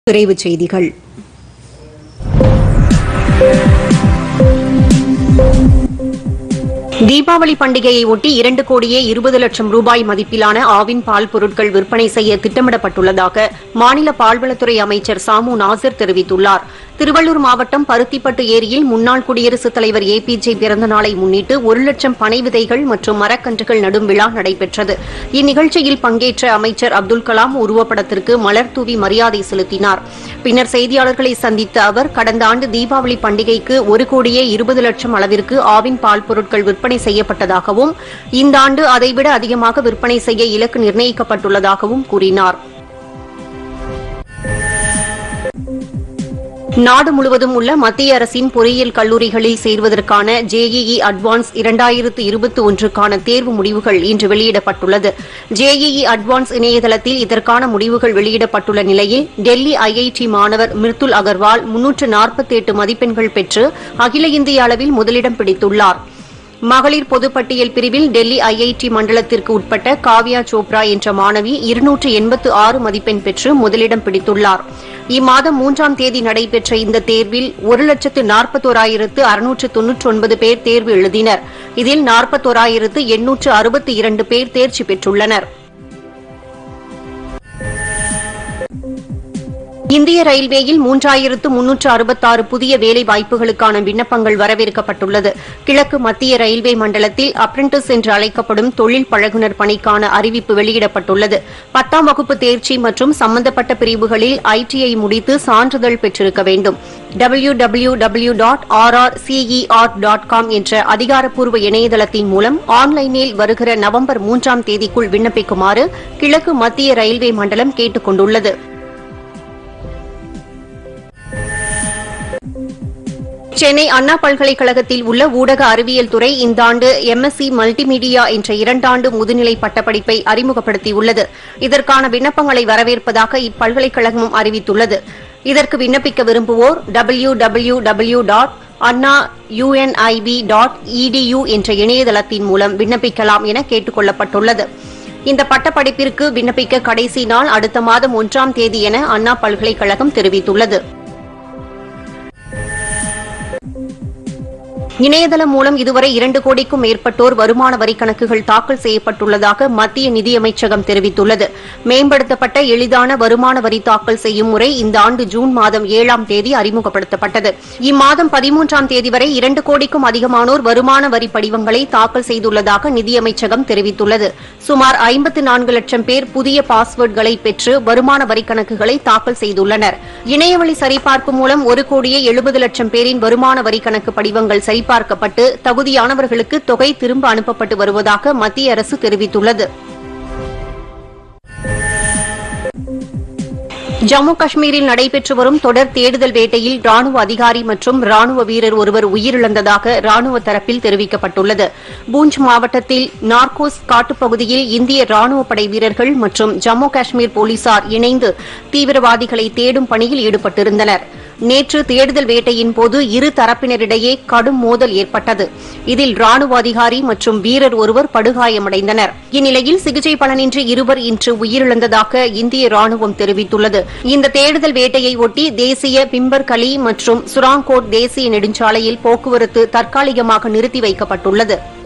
விரைவுச் செய்திகள் தீபாவளி பண்டிகையை ஒட்டி இரண்டு கோடியே இருபது லட்சம் ரூபாய் மதிப்பிலான ஆவின் பால் பொருட்கள் விற்பனை செய்ய திட்டமிடப்பட்டுள்ளதாக மாநில பால்வளத்துறை அமைச்சர் சாமு நாசர் தெரிவித்துள்ளார் திருவள்ளூர் மாவட்டம் பருத்திப்பட்டு ஏரியில் முன்னாள் குடியரசுத் தலைவர் ஏ பி ஜே பிறந்த நாளை முன்னிட்டு ஒரு லட்சம் பனை விதைகள் மற்றும் மரக்கன்றுகள் நடும் விழா நடைபெற்றது இந்நிகழ்ச்சியில் பங்கேற்ற அமைச்சர் அப்துல் கலாம் உருவப்படத்திற்கு மலர் தூவி மரியாதை செலுத்தினார் பின்னர் செய்தியாளர்களை சந்தித்த அவர் கடந்த ஆண்டு தீபாவளி பண்டிகைக்கு ஒரு கோடியே இருபது லட்சம் அளவிற்கு ஆவின் பால் பொருட்கள் விற்பனை செய்யப்பட்டதாகவும் இந்த ஆண்டு அதைவிட அதிகமாக விற்பனை செய்ய இலக்கு நிர்ணயிக்கப்பட்டுள்ளதாகவும் கூறினார் நாடு முழுவதும் உள்ள மத்திய அரசின் பொறியியல் கல்லூரிகளில் சேர்வதற்கான ஜேஇஇ அட்வான்ஸ் இரண்டாயிரத்து இருபத்தி ஒன்றுக்கான தேர்வு முடிவுகள் இன்று வெளியிடப்பட்டுள்ளது ஜேஇஇ அட்வான்ஸ் இணையதளத்தில் இதற்கான முடிவுகள் வெளியிடப்பட்டுள்ள நிலையில் டெல்லி ஐஐடி மாணவர் மிர்துல் அகர்வால் முன்னூற்று நாற்பத்தி எட்டு மதிப்பெண்கள் பெற்று அகில இந்திய அளவில் முதலிடம் பிடித்துள்ளாா் மகளிர் பொதுப்பட்டியல் பிரிவில் டெல்லி ஐஐடி மண்டலத்திற்கு உட்பட்ட காவ்யா சோப்ரா என்ற மாணவி இருநூற்று எண்பத்து ஆறு மதிப்பெண் பெற்று முதலிடம் பிடித்துள்ளார் இம்மாதம் மூன்றாம் தேதி நடைபெற்ற இந்த தேர்வில் ஒரு லட்சத்து நாற்பத்தோராயிரத்து அறுநூற்று தொன்னூற்றி ஒன்பது பேர் தேர்வு எழுதினர் இதில் நாற்பத்தோராயிரத்து எண்ணூற்று அறுபத்தி இரண்டு பேர் தேர்ச்சி பெற்றுள்ளனா் இந்திய ரயில்வேயில் மூன்றாயிரத்து முன்னூற்று அறுபத்தாறு புதிய வேலை வாய்ப்புகளுக்கான விண்ணப்பங்கள் வரவேற்கப்பட்டுள்ளது கிழக்கு மத்திய ரயில்வே மண்டலத்தில் அப்ரண்டிஸ் என்று அழைக்கப்படும் தொழில் பழகுனர் பணிக்கான அறிவிப்பு வெளியிடப்பட்டுள்ளது பத்தாம் வகுப்பு தேர்ச்சி மற்றும் சம்பந்தப்பட்ட பிரிவுகளில் ஐடிஐ முடித்து சான்றிதழ் பெற்றிருக்க வேண்டும் W W W dot R R CER dot com என்ற அதிகாரப்பூர்வ இணையதளத்தின் மூலம் ஆன்லைனில் வருகிற நவம்பர் மூன்றாம் தேதிக்குள் விண்ணப்பிக்குமாறு கிழக்கு மத்திய ரயில்வே மண்டலம் கேட்டுக் கொண்டுள்ளது சென்னை அண்ணா பல்கலைக்கழகத்தில் உள்ள ஊடக அறிவியல் துறை இந்த ஆண்டு எம்எஸ்சி மல்டிமீடியா என்ற இரண்டாண்டு முதுநிலை பட்டப்படிப்பை அறிமுகப்படுத்தியுள்ளது இதற்கான விண்ணப்பங்களை வரவேற்பதாக இப்பல்கலைக்கழகமும் அறிவித்துள்ளது இதற்கு விண்ணப்பிக்க விரும்புவோர் W W W dot Anna UNIV dot EDU என்ற இணையதளத்தின் மூலம் விண்ணப்பிக்கலாம் என கேட்டுக் கொள்ளப்பட்டுள்ளது இந்த பட்டப்படிப்பிற்கு விண்ணப்பிக்க கடைசி நாள் அடுத்த மாதம் ஒன்றாம் தேதி என அண்ணா பல்கலைக்கழகம் தெரிவித்துள்ளது இணையதளம் மூலம் இதுவரை இரண்டு கோடிக்கும் மேற்பட்டோர் வருமான வரி கணக்குகள் தாக்கல் செய்யப்பட்டுள்ளதாக மத்திய நிதியமைச்சகம் தெரிவித்துள்ளது மேம்படுத்தப்பட்ட எளிதான வருமான வரி தாக்கல் செய்யும் முறை இந்த ஆண்டு ஜூன் மாதம் ஏழாம் தேதி அறிமுகப்படுத்தப்பட்டது இம்மாதம் பதிமூன்றாம் தேதி வரை இரண்டு கோடிக்கும் அதிகமானோர் வருமான வரி படிவங்களை தாக்கல் செய்துள்ளதாக நிதியமைச்சகம் தெரிவித்துள்ளது சுமார் ஐம்பத்து நான்கு லட்சம் பேர் புதிய பாஸ்வேர்டுகளை பெற்று வருமான வரி கணக்குகளை தாக்கல் செய்துள்ளனர் இணையவழி சரிபார்ப்பு மூலம் ஒரு கோடியே எழுபது லட்சம் பேரின் வருமான வரி கணக்கு படிவங்கள் சரிபார்க்கப்பட்டு தகுதியானவர்களுக்கு தொகை திரும்ப அனுப்பப்பட்டு வருவதாக மத்திய அரசு தெரிவித்துள்ளது ஜம்மு காஷ்மீரில் நடைபெற்று வரும் தொடர் தேடுதல் வேட்டையில் ராணுவ அதிகாரி மற்றும் ராணுவ வீரர் ஒருவர் உயிரிழந்ததாக ராணுவ தரப்பில் தெரிவிக்கப்பட்டுள்ளது பூஞ்ச் மாவட்டத்தில் நார்கோஸ் காட்டுப்பகுதியில் இந்திய ராணுவ படை வீரர்கள் மற்றும் ஜம்மு காஷ்மீர் போலீசார் இணைந்து தீவிரவாதிகளை தேடும் பணியில் ஈடுபட்டிருந்தனர் நேற்று தேடுதல் வேட்டையின் போது இரு தரப்பினரிடையே கடும் மோதல் ஏற்பட்டது இதில் ராணுவ அதிகாரி மற்றும் வீரர் ஒருவர் படுகாயமடைந்தனர் இந்நிலையில் சிகிச்சை பலனின்றி இருவர் இன்று உயிரிழந்ததாக இந்திய ராணுவம் தெரிவித்துள்ளது இந்த தேடுதல் வேட்டையை ஒட்டி தேசிய பிம்பர் கலி மற்றும் சுராங்கோட் தேசிய நெடுஞ்சாலையில் போக்குவரத்து தற்காலிகமாக நிறுத்தி வைக்கப்பட்டுள்ளது